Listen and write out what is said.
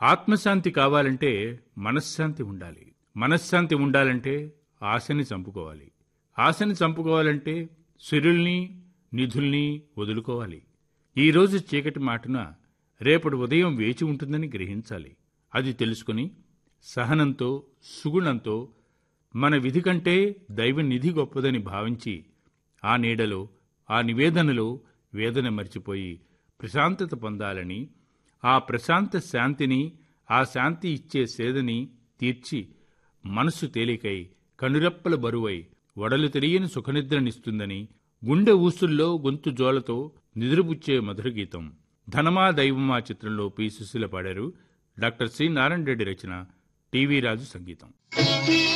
ఆత్మశాంతి కావాలంటే మనశ్శాంతి ఉండాలి మనశ్శాంతి ఉండాలంటే ఆశని చంపుకోవాలి ఆశని చంపుకోవాలంటే సిరుల్ని నిధుల్ని వదులుకోవాలి ఈరోజు చీకటి మాటున రేపటి ఉదయం వేచి ఉంటుందని గ్రహించాలి అది తెలుసుకుని సహనంతో సుగుణంతో మన విధి కంటే దైవ నిధి గొప్పదని భావించి ఆ నీడలో ఆ నివేదనలో వేదన మర్చిపోయి ప్రశాంతత పొందాలని ఆ ప్రశాంత శాంతిని ఆ శాంతి ఇచ్చే సేదని తీర్చి మనస్సు తేలికై కనురెప్పల బరువై వడలు తెలియని సుఖనిద్రనిస్తుందని గుండె ఊసుల్లో గొంతు జోలతో నిద్రపుచ్చే మధుర గీతం ధనమా దైవమా చిత్రంలో పి సుశీల పాడారు డాక్టర్ సి నారాయణ రెడ్డి రచన టీవీ రాజు సంగీతం